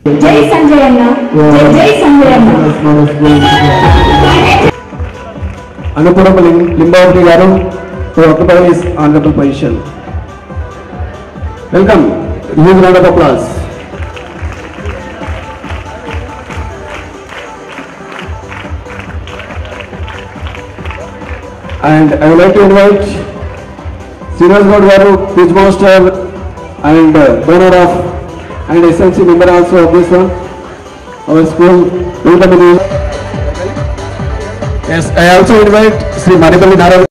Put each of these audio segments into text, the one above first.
జై సంజయ్ అన్న జై జై సంజయ్ అన్న అనుపురం లింబావతి గారు to occupy his honourable position welcome huge round of applause And I would like to invite Srinivas Gaud garu, pitch master and uh, owner of and SLC member also of this one, our school. Welcome to the- Yes, I also invite Sri Manipali Narayan.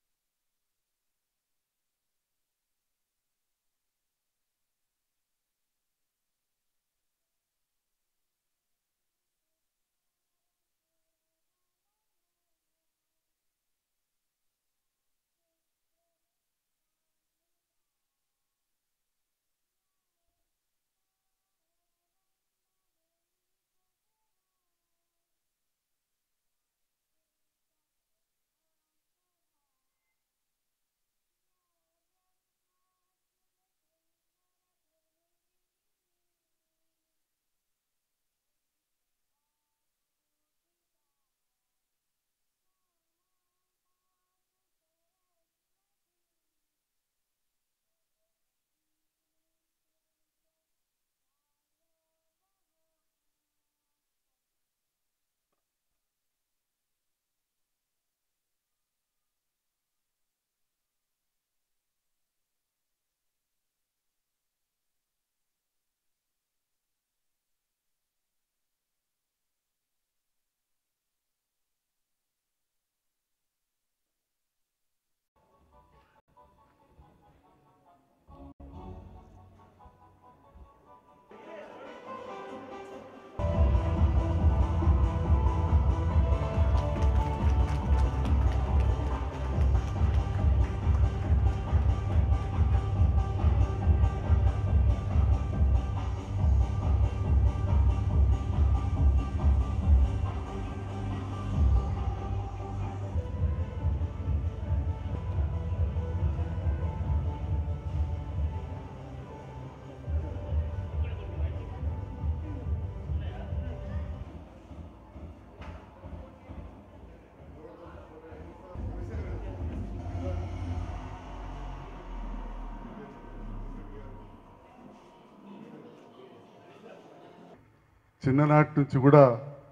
చిన్ననాటి నుంచి కూడా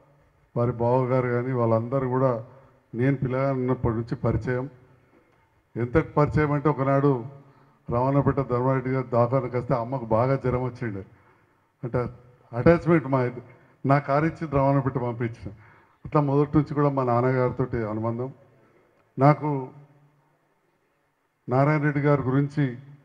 వారి బావగారు కానీ వాళ్ళందరూ కూడా నేను పిల్లగా ఉన్నప్పటి నుంచి పరిచయం ఎంతటి పరిచయం అంటే ఒకనాడు రమణపేట ధర్మారెడ్డి గారు దాఖానికి వస్తే అమ్మకు బాగా జ్వరం వచ్చిండే అంటే అటాచ్మెంట్ మా ఇద్ద- నా కారు ఇచ్చి రమణపేట పంపించిన అట్లా మొదటి నుంచి కూడా మా నాన్నగారితో అనుబంధం నాకు నారాయణ రెడ్డి గారి గురించి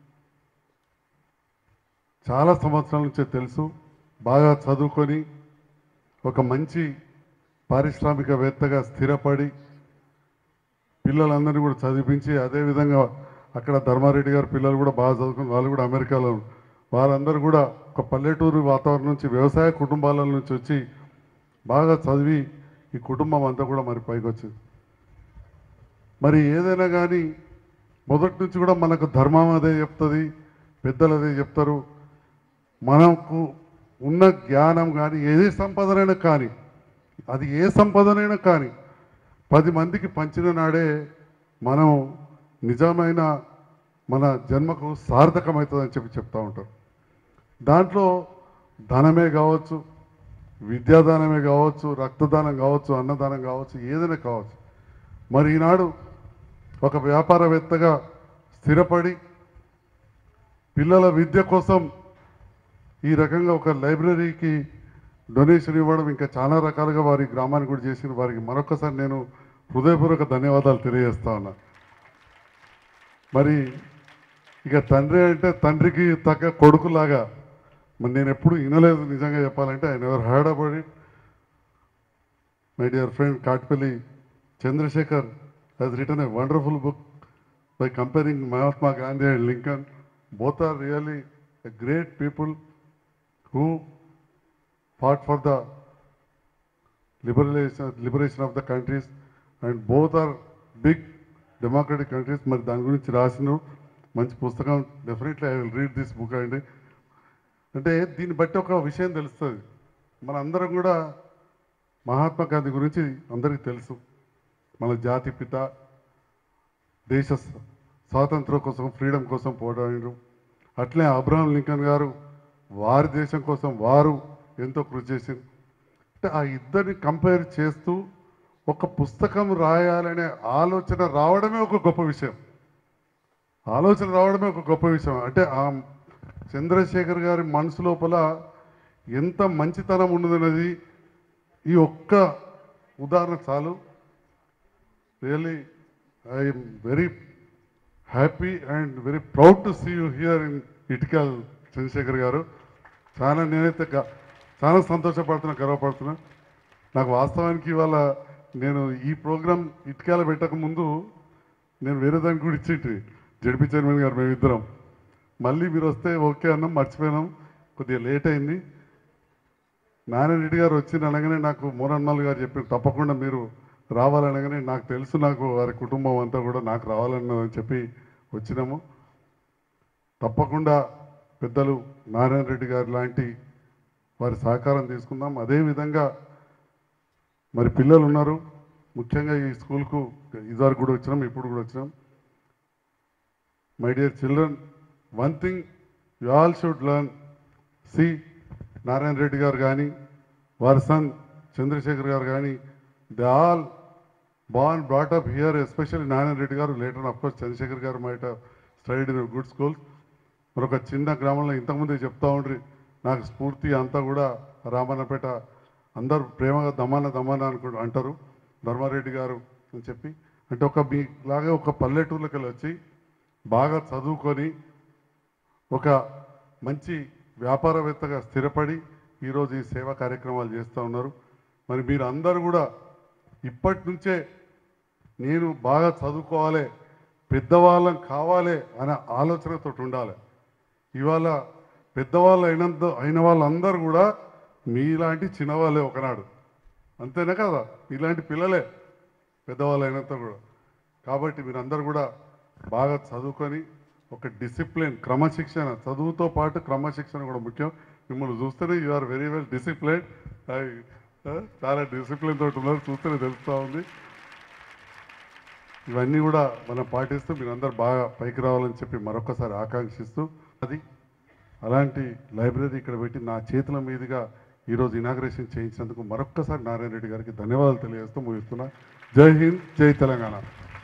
చాలా సంవత్సరాల నుంచే తెలుసు బాగా చదువుకొని ఒక మంచి పారిశ్రామికవేత్తగా స్థిరపడి పిల్లలందరినీ కూడా చదివించి అదేవిధంగా అక్కడ ధర్మారెడ్డి గారి పిల్లలు కూడా బాగా చదువుకుని వాళ్ళు కూడా అమెరికాలో ఉన్నారు. వాళ్ళందరూ కూడా ఒక పల్లెటూరు వాతావరణం నుంచి వ్యవసాయ కుటుంబాల నుంచి వచ్చి బాగా చదివి ఈ కుటుంబం అంతా కూడా మరి పైకి వచ్చింది మరి ఏదైనా కానీ మొదటి నుంచి కూడా మనకు ధర్మం అదే చెప్తుంది పెద్దలు అదే చెప్తారు మనకు ఉన్న జ్ఞానం కానీ ఏది సంపదనైనా కానీ అది ఏ సంపదనైనా కానీ పది మందికి పంచిన నాడే మనం నిజమైన మన జన్మకు సార్థకమవుతుందని చెప్పి చెప్తా ఉంటారు దాంట్లో ధనమే కావచ్చు విద్యాదానమే కావచ్చు రక్తదానం కావచ్చు అన్నదానం కావచ్చు ఏదైనా కావచ్చు మరి ఈనాడు ఒక వ్యాపారవేత్తగా స్థిరపడి పిల్లల విద్య కోసం ఈ రకంగా ఒక లైబ్రరీకి డొనేషన్ ఇవ్వడం ఇంకా చాలా రకాలుగా వారి గ్రామానికి కూడా చేసిన వారికి మరొకసారి నేను హృదయపూర్వక ధన్యవాదాలు తెలియజేస్తా ఉన్నా మరి ఇక తండ్రి అంటే తండ్రికి తగ్గ కొడుకులాగా మరి నేను ఎప్పుడు వినలేదు నిజంగా చెప్పాలంటే I never heard about it my dear friend Katpalli Chandrashekar has written a wonderful book by comparing Mahatma Gandhi and Lincoln. Both are really a great people who fought for the liberation, liberation of the countries and both are big democratic countries. మరి దాని గురించి రాసిన మంచి పుస్తకం definitely I will read this book అండి అంటే దీన్ని బట్టి ఒక విషయం తెలుస్తుంది మన అందరం కూడా మహాత్మా గాంధీ గురించి అందరికీ తెలుసు మన జాతి పిత దేశ స- స్వాతంత్రం కోసం ఫ్రీడమ్ కోసం పోరాడారు అట్లే అబ్రహం లింకన్ గారు వారి దేశం కోసం వారు ఎంతో కృషి చేసింది అంటే ఆ ఇద్దరిని కంపేర్ చేస్తూ ఒక పుస్తకం రాయాలనే ఆలోచన రావడమే ఒక గొప్ప విషయం ఆలోచన రావడమే ఒక గొప్ప విషయం అంటే ఆ చంద్రశేఖర్ గారి మనసు లోపల ఎంత మంచితనం ఉన్నదన్నది ఈ ఒక్క ఉదాహరణ చాలు really I'm very happy and very proud to see you here in Itikal Chandrashekar గారు చాలా నేనైతే గ- చాలా సంతోషపడుతున్నా గర్వపడుతున్నా నాకు వాస్తవానికి ఇవాళ నేను ఈ ప్రోగ్రాం ఇటుకాల పెట్టక ముందు నేను వేరే దానికి కూడా ఇచ్చింటి జడ్పీ చైర్మన్ గారు మేమిద్దరం మళ్ళీ మీరు వస్తే ఓకే అన్నాం మర్చిపోయినాం కొద్దిగా లేట్ అయింది నారాయణ రెడ్డి గారు వచ్చిన అనగానే నాకు మోరన్మల్ గారు చెప్పారు తప్పకుండా మీరు రావాలనగానే నాకు తెలుసు నాకు వారి కుటుంబం అంతా కూడా నాకు రావాలన్నదని చెప్పి వచ్చినాము తప్పకుండా పెద్దలు నారాయణ రెడ్డి గారు లాంటి వారి సహకారం తీసుకుందాం అదేవిధంగా మరి పిల్లలు ఉన్నారు ముఖ్యంగా ఈ స్కూల్కు ఇదివరకు కూడా వచ్చినాం ఇప్పుడు కూడా వచ్చినాం my dear children one thing you all should learn C Narayana Reddy గారు కానీ వారి సన్ చంద్రశేఖర్ గారు కానీ they all born brought up here especially Narayana Reddy గారు లేటర్ ఆఫ్ కోర్స్ చంద్రశేఖర్ గారు might studied in good school మరొక చిన్న గ్రామంలో ఇంతకుముందే చెప్తా ఉండ్రి నాకు స్ఫూర్తి అంతా కూడా రామన్నపేట అందరూ ప్రేమగా దమాన దమాన అనుకు అంటారు ధర్మారెడ్డి గారు అని చెప్పి అంటే ఒక మీ లాగా ఒక పల్లెటూర్లోకి వెళ్ళి వచ్చి బాగా చదువుకొని ఒక మంచి వ్యాపారవేత్తగా స్థిరపడి ఈరోజు ఈ సేవా కార్యక్రమాలు చేస్తూ ఉన్నారు మరి మీరు అందరూ కూడా ఇప్పటి నుంచే నేను బాగా చదువుకోవాలి పెద్దవాళ్ళం కావాలి అనే ఆలోచనతో ఉండాలి ఇవాళ పెద్దవాళ్ళు అయినంత అయిన వాళ్ళందరూ కూడా మీలాంటి చిన్నవాళ్ళే ఒకనాడు అంతేనా కదా ఇలాంటి పిల్లలే పెద్దవాళ్ళు అయినంత కూడా కాబట్టి మీరందరూ కూడా బాగా చదువుకొని ఒక డిసిప్లిన్ క్రమశిక్షణ చదువుతో పాటు క్రమశిక్షణ కూడా ముఖ్యం మిమ్మల్ని చూస్తేనే you are very well discipline చాలా డిసిప్లిన్ తోటి ఉన్నారు చూస్తేనే తెలుస్తూ ఉంది ఇవన్నీ కూడా మనం పాటిస్తూ మీరందరూ బాగా పైకి రావాలని చెప్పి మరొకసారి ఆకాంక్షిస్తూ అది అలాంటి లైబ్రరీ ఇక్కడ పెట్టి నా చేతుల మీదుగా ఈరోజు ఇనాగ్రేషన్ చేయించినందుకు మరొక్కసారి నారాయణ రెడ్డి గారికి ధన్యవాదాలు తెలియజేస్తూ ముగిస్తున్నా జై హింద్ జై Telangana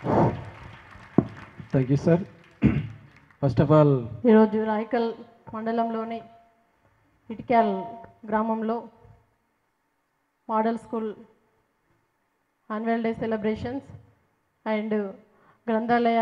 thank you sir first of all ఈరోజు రాయకల్ మండలంలోని ఇటిక్యాల్ గ్రామంలో model school annual day celebrations and గ్రంథాలయ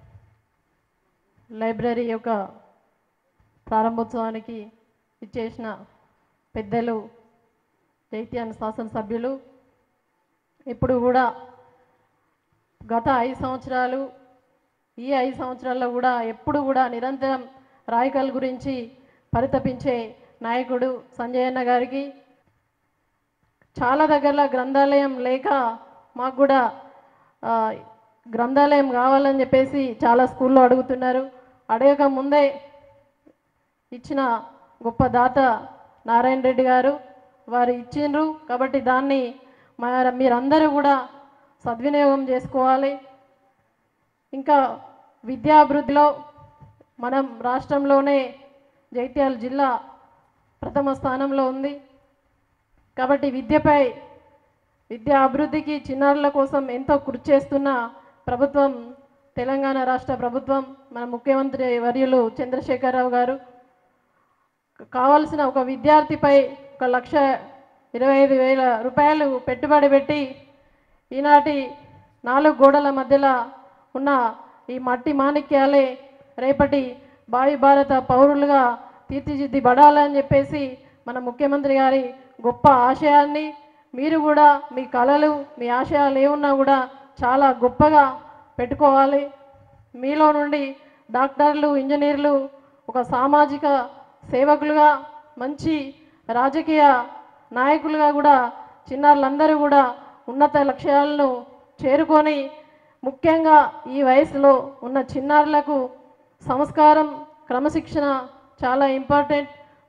లైబ్రరీ యొక్క ప్రారంభోత్సవానికి ఇచ్చేసిన పెద్దలు జైత్యాన్ శాసనసభ్యులు ఇప్పుడు కూడా గత ఐదు సంవత్సరాలు ఈ ఐదు సంవత్సరాల్లో కూడా ఎప్పుడు కూడా నిరంతరం రాయకల్ గురించి పరితపించే నాయకుడు సంజయ్ అన్న గారికి చాలా దగ్గరలో గ్రంథాలయం లేక మాకు కూడా ఆ, గ్రంథాలయం కావాలని చెప్పేసి చాలా స్కూల్లో అడుగుతున్నారు అడగక ముందే ఇచ్చిన గొప్ప దాత నారాయణ రెడ్డి గారు వారు ఇచ్చిండ్రు కాబట్టి దాన్ని మా- మీరందరూ కూడా సద్వినియోగం చేసుకోవాలి ఇంకా విద్యాభివృద్ధిలో మనం రాష్ట్రంలోనే జైత్యాల జిల్లా ప్రథమ స్థానంలో ఉంది కాబట్టి విద్యపై విద్యా అభివృద్ధికి చిన్నారుల కోసం ఎంతో కృషి చేస్తున్న ప్రభుత్వం తెలంగాణ రాష్ట్ర ప్రభుత్వం మన ముఖ్యమంత్రి వర్యులు చంద్రశేఖరరావు గారు కావాల్సిన ఒక విద్యార్థిపై ఒక లక్ష ఇరవై ఐదు వేల రూపాయలు పెట్టుబడి పెట్టి ఈనాటి నాలుగు గోడల మధ్యలో ఉన్న ఈ మట్టి మాణిక్యాలే రేపటి భావి భారత పౌరులుగా తీర్చిదిద్దబడాలని చెప్పేసి మన ముఖ్యమంత్రి గారి గొప్ప ఆశయాన్ని మీరు కూడా మీ కళలు మీ ఆశయాలు ఏమున్నా కూడా చాలా గొప్పగా పెట్టుకోవాలి మీలో నుండి డాక్టర్లు ఇంజనీర్లు ఒక సామాజిక సేవకులుగా మంచి రాజకీయ నాయకులుగా కూడా చిన్నారులందరూ కూడా ఉన్నత లక్ష్యాలను చేరుకొని ముఖ్యంగా ఈ వయసులో ఉన్న చిన్నారులకు సంస్కారం క్రమశిక్షణ చాలా ఇంపార్టెంట్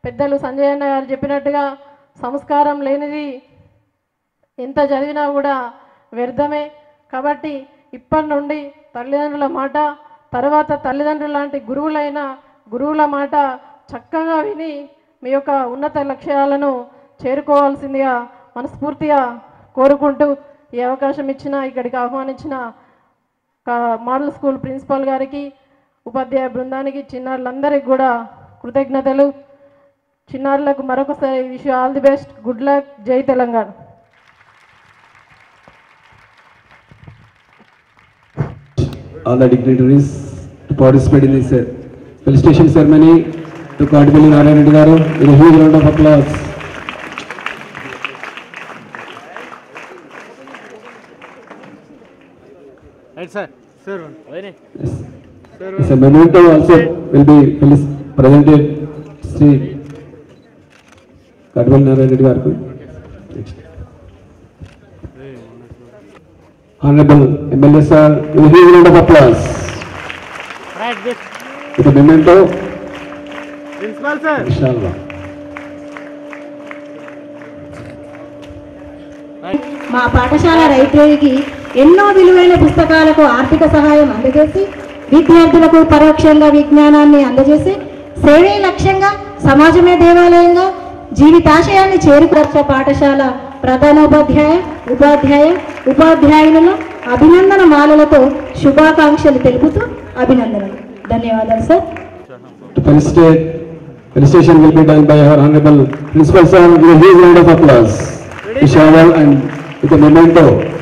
పెద్దలు సంజయ్ అన్న గారు చెప్పినట్టుగా సంస్కారం లేనిది ఎంత చదివినా కూడా వ్యర్థమే కాబట్టి ఇప్పటి నుండి తల్లిదండ్రుల మాట తర్వాత తల్లిదండ్రుల లాంటి గురువులైన గురువుల మాట చక్కగా విని మీ యొక్క ఉన్నత లక్ష్యాలను చేరుకోవాల్సిందిగా మనస్ఫూర్తిగా కోరుకుంటూ ఈ అవకాశం ఇచ్చిన ఇక్కడికి ఆహ్వానించిన కా- మోడల్ స్కూల్ ప్రిన్సిపాల్ గారికి ఉపాధ్యాయ బృందానికి చిన్నారులందరికీ కూడా కృతజ్ఞతలు చిన్నారులకు మరొకసారి wish all the best good luck జై Telangana all the dignitaries to participate in this uh, felicitation ceremony to Kadipalli Narayana Reddy garu with a huge round of applause. Right sir sir very Yes, a memento also will be felic- presented Sri Kadipalli Narayana Reddy garu. Next. Honorable MLA sir with a huge round of applause. Right this With a memento, principal sir inshallah. మా పాఠశాల లైబ్రరీకి ఎన్నో విలువైన పుస్తకాలకు ఆర్థిక సహాయం అందజేసి విద్యార్థులకు పరోక్షంగా విజ్ఞానాన్ని అందజేసి సేవే లక్ష్యంగా సమాజమే దేవాలయంగా జీవితాశయాన్ని చేరుకర్చ పాఠశాల ప్రధానోపాధ్యాయ ఉపాధ్యాయ ఉపాధ్యాయులను అభినందన మాలలతో శుభాకాంక్షలు తెలుపుతూ అభినందనలు ధన్యవాదాలు sir To felicitate, felicitation will be done by our honorable principal sir with a huge round of applause. To shower and with a memento